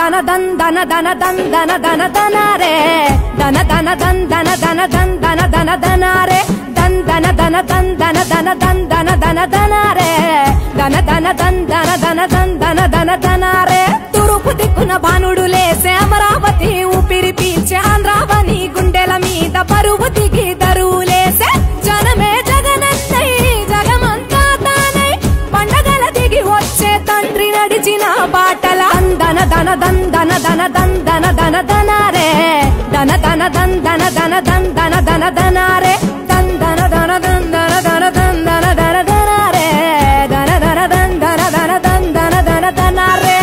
దన దన్ దన దన దన్ దన దన దన రే దన దన దన్ దన దన దన్ దన దన దన రే దన్ దన దన దన్ దన దన దన్ దన దన దన రే దన దన దన్ దన దన దన్ దన దన దన రే తూర్పు దిక్కున భానుడు లేసే అమరావతి ఊపిరి పీల్చే ఆంధ్రావని గుండెల మీద బరువు దిగి దరువులేసే జనమే జగనన్నై జగమంతా తానై పండగల దిగి వచ్చే తండ్రి నడిచిన బాటల దన దన దన్ దన దన దన్ దన దన దన రే దన దన దన్ దన దన దన్ దన దన దన రే దన్ దన దన దన్ దన దన దన్ దన దన దన రే దన దన దన్ దన దన దన్ దన దన దన రే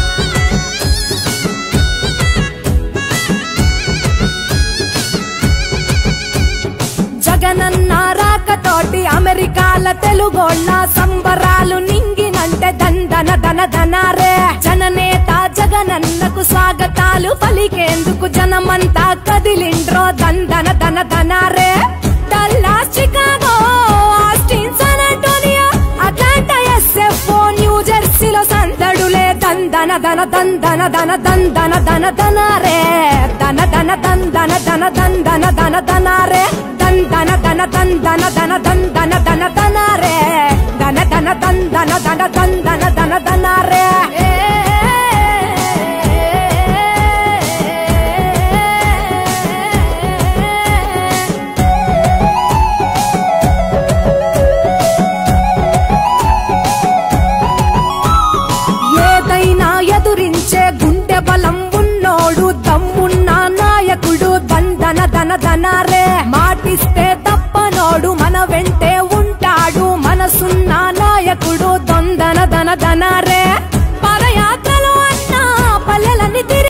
జగనన్న రాకతోటి అమెరికాల తెలుగోళ్ళ సంబరాలు నింగినంటే దందన దన దనారే జననేత జగనన్నకు స్వాగతాలు పలికేందుకు జనమంతా కదిలిండ్రో దందన దన దనారే Dallas Chicago Austin San Antonio Atlanta SFO New జెర్సీలో సందడులే దందన దన దందన దన దందన దన దన రే దన దన దందన దన దందన దన దన రే దందన దన దందన దన దందన దన దన రే దన దన దందన దన దందన దన దన రే ఏదైనా ఎదురించే గుండె బలం ఉన్నోడు దమ్మున్న నాయకుడు దందన దన దన రే మాటిస్తే తప్పనోడు మన వెంటే ఉంటాడు మనసున్న నాయకుడు దొందన దన దన రే